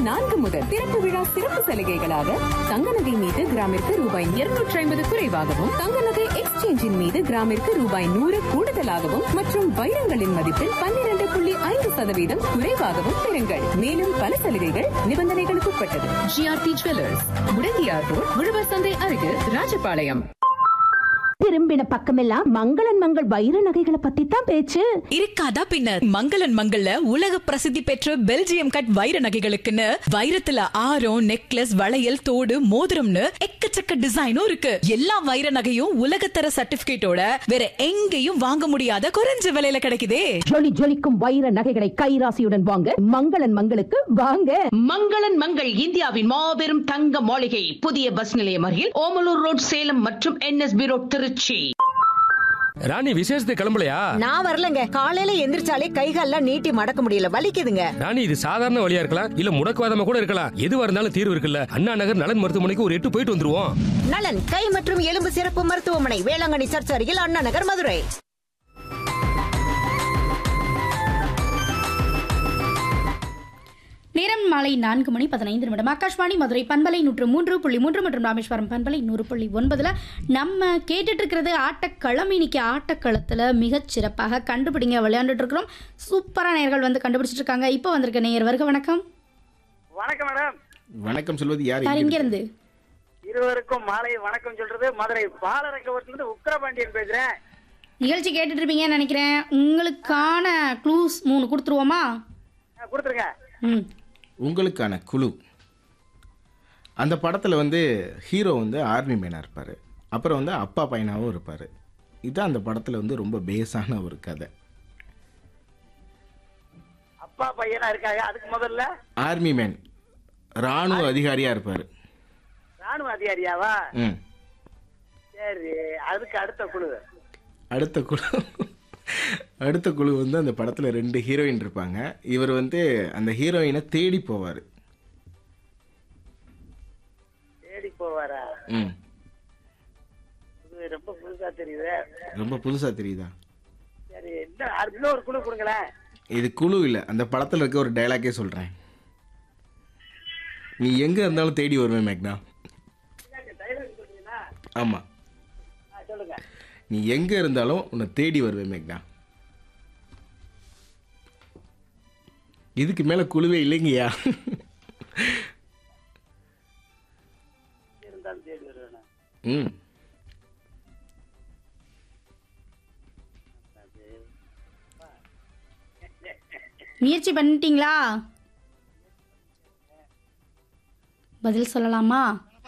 நான்கு முதல் திறப்பு விழா சிறப்பு சலுகைகளாக தங்க நகை மீது கிராமிற்கு ரூபாய் இருநூற்றி ஐம்பது குறைவாகவும் தங்க நகை எக்ஸ்சேஞ்சின் மீது கிராமிற்கு ரூபாய் நூறு கூடுதலாகவும் மற்றும் வைரங்களின் மதிப்பில் பன்னிரண்டு புள்ளி ஐந்து சதவீதம் குறைவாகவும் பெறுங்கள் மேலும் பல சலுகைகள் நிபந்தனைகளுக்கு உட்பட்டது ஜிஆர்டி ஜுவல்லர்ஸ் முடங்கியார் ரோட் உழவர் சந்தை அருகில் ராஜபாளையம் திரும்பின பக்கமெல்லாம் மங்களன் மங்கள் வைர நகைகளை பத்தி தான் பேச்சு இருக்காதா பின்ன மங்களன் மங்கள்ல உலக பிரசித்தி பெற்ற பெல்ஜியம் கட் வைர நகைகளுக்குன்னு வைரத்துல ஆரம் நெக்லஸ் வளையல் தோடு மோதிரம்னு எக்கச்சக்க டிசைனும் இருக்கு எல்லா வைர நகையும் உலகத்தர சர்டிபிகேட்டோட வேற எங்கேயும் வாங்க முடியாத குறைஞ்ச விலையில கிடைக்குதே ஜொலி ஜொலிக்கும் வைர நகைகளை கைராசியுடன் வாங்க மங்களன் மங்களுக்கு வாங்க மங்களன் மங்கள் இந்தியாவின் மாபெரும் தங்க மாளிகை புதிய பஸ் நிலையம் அருகில் ஓமலூர் ரோட் சேலம் மற்றும் என்எஸ்பி ரோட் திருச்சி ராணி விசேஷத்துக்கு கிளம்பலையா நான் வரலங்க காலையில எந்திரிச்சாலே கைகால்லாம் நீட்டி மடக்க முடியல வலிக்குதுங்க ராணி இது சாதாரண வழியா இருக்கலாம் இல்ல முடக்குவாதமா கூட இருக்கலாம் எதுவா இருந்தாலும் தீர்வு இருக்குல்ல அண்ணா நகர் நலன் மருத்துவமனைக்கு ஒரு எட்டு போயிட்டு வந்துருவோம் நலன் கை மற்றும் எலும்பு சிறப்பு மருத்துவமனை வேளாங்கண்ணி சர்ச் அருகில் அண்ணா நகர் மதுரை நேரம் மாலை நான்கு மணி பதினைந்து நிமிடம் ஆகாஷ்வாணி மதுரை பண்பலை நூற்று மூன்று புள்ளி மூன்று மற்றும் ராமேஸ்வரம் பண்பலை நூறு புள்ளி ஒன்பதுல நம்ம கேட்டுட்டு இருக்கிறது ஆட்டக்களம் இன்னைக்கு ஆட்டக்களத்துல மிகச் சிறப்பாக கண்டுபிடிங்க விளையாண்டுட்டு இருக்கிறோம் சூப்பரா நேர்கள் வந்து கண்டுபிடிச்சிட்டு இருக்காங்க இப்போ வந்திருக்க நேயர் வருக வணக்கம் வணக்கம் மேடம் வணக்கம் சொல்வது யார் யார் இங்க எங்கிருந்து? இருந்து இருவருக்கும் மாலை வணக்கம் சொல்றது மதுரை பாலரங்கவட்டிலிருந்து உக்கிரபாண்டியன் பேசுறேன் நிகழ்ச்சி கேட்டுட்டு இருப்பீங்கன்னு நினைக்கிறேன் உங்களுக்கான க்ளூஸ் மூணு கொடுத்துருவோமா ஆ, கொடுத்துருங்க ம் உங்களுக்கான குழு அந்த படத்தில் வந்து ஹீரோ வந்து ஆர்மி மேனாக இருப்பார் அப்புறம் வந்து அப்பா பையனாகவும் இருப்பார் இதுதான் அந்த படத்தில் வந்து ரொம்ப பேஸான ஒரு கதை அப்பா பையனா இருக்காங்க அதுக்கு முதல்ல ஆர்மி மேன் இராணுவ அதிகாரியாக இருப்பார் ராணுவ அதிகாரியாவா ம் சரி அதுக்கு அடுத்த குழு அடுத்த குழு அடுத்த குழு வந்து அந்த படத்தில் ரெண்டு ஹீரோயின் இருப்பாங்க இவர் வந்து அந்த ஹீரோயினை தேடி போவார் தேடி போவாரா ம் இது ரொம்ப புதுசா தெரியுது ரொம்ப புதுசாக தெரியுதா சரி இன்னும் அது இன்னொரு குழு கொடுங்களேன் இது குழு இல்லை அந்த படத்தில் இருக்க ஒரு டைலாக்கே சொல்கிறேன் நீ எங்கே இருந்தாலும் தேடி வருவேன் மேக்னா ஆமாம் ஆ, சொல்லுங்க நீ எங்கே இருந்தாலும் உன்னை தேடி வருவேன் மேக்னா இதுக்கு மேலே குழுவே இல்லைங்கய்யா இருந்தாலும் தேடி வருவேன் ம் முயற்சி பண்ணிட்டீங்களா பதில் சொல்லலாமா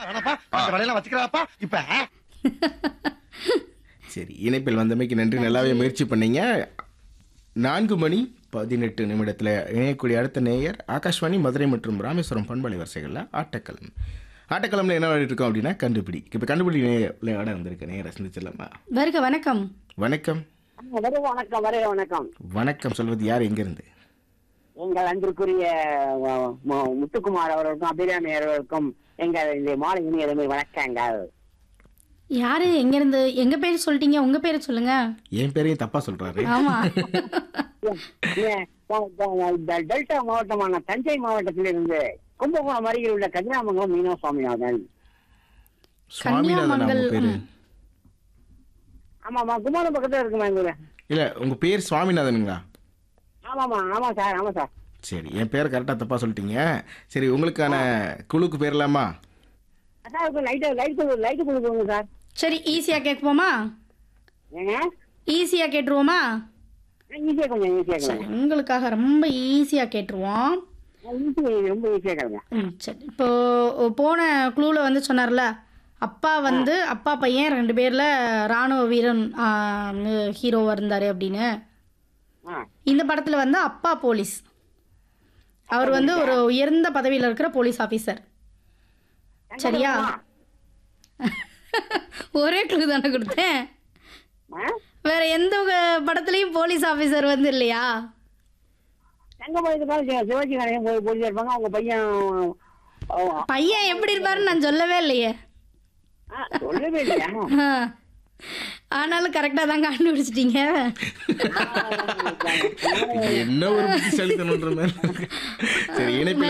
சரி இணைப்பில் வந்தமைக்கு நன்றி நல்லாவே முயற்சி பண்ணீங்க நான்கு மணி பதினெட்டு நிமிடத்தில் இணையக்கூடிய அடுத்த நேயர் ஆகாஷ்வாணி மதுரை மற்றும் ராமேஸ்வரம் பண்பலை வரிசைகளில் ஆட்டக்களம் ஆட்டக்களம்ல என்ன விளையாடிட்டு இருக்கோம் அப்படின்னா கண்டுபிடி இப்போ கண்டுபிடி நேய- விளையாட வந்திருக்க நேயரை சந்திச்சிடலாமா வருக வணக்கம் வணக்கம் வர வணக்கம் வர வணக்கம் வணக்கம் சொல்வது யார் எங்கிருந்து எங்கள் அன்பிற்குரிய அஹ், மு- முத்துக்குமார் அவர்களுக்கும் அபிராமி அவர்களுக்கும் எங்கள் இந்த மாலை இனிய வணக்கங்கள் யாரு எங்க இருந்து எங்க பேர் சொல்லிட்டீங்க உங்க பேரை சொல்லுங்க என் பேரையும் தப்பா சொல்றாரு ஆமா ஏன், ட- டெல்டா மாவட்டமான தஞ்சை மாவட்டத்திலிருந்து கும்பகோணம் அருகில் உள்ள கதிராமங்கலம் மீனவ சுவாமிநாதன் சுவாமிநாதன் அவங்க கன்னியாமங்கல், பேரு ம். ஆமாமா கும்பகோணம் பக்கத்துல இருக்குமா எங்க ஊரு இல்ல உங்க பேர் சுவாமிநாதனுங்களா ஆமாமா ஆமா சார் ஆமா சார் சரி என் பேர் கரெக்டாக தப்பா சொல்லிட்டீங்க சரி உங்களுக்கான குழுக்கு பேர்லாமா அதான் லைட்டு லைட்டு லைட்டு கொடுக்குங்க சார் சரி ஈஸியா கேட்போமா ஏங்க ஈஸியா கேட்டுருவோமா ஈஸியா கொஞ்சம் ஈஸியா சரி கேளுங்க உங்களுக்காக ரொம்ப ஈஸியா கேட்டுருவோம் ஈஸி ரொம்ப ஈஸியா கேளுங்க ம், சரி இப்போ போன க்ளூவில் வந்து சொன்னார்ல அப்பா வந்து அப்பா பையன் ரெண்டு பேர்ல ராணுவ வீரன் ஹீரோவா இருந்தாரு அப்படின்னு ஆ இந்த படத்துல வந்து அப்பா போலீஸ் அவர் வந்து ஒரு உயர்ந்த பதவியில் இருக்கிற போலீஸ் ஆபீசர் சரியா ஒரே க்ளூ தானே கொடுத்தேன் ஆ? வேற எந்த உங்க- படத்துலயும் போலீஸ் ஆபீசர் வந்து இல்லையா எங்க போயிருந்தாலும் சி- சிவாஜி கணேசன் போய் போலீஸ் இருப்பாங்க அவங்க பையன் அவ- பையன் எப்படி இருப்பாருன்னு நான் சொல்லவே இல்லையே ஆ, சொல்லவே இல்லையா ஆ. ஆனாலும் கரெக்டாக தான் கண்டுபிடிச்சிட்டீங்க என்ன ஒரு புத்திசாலித்தனம்ன்ற மாதிரி சரி இணைப்பில்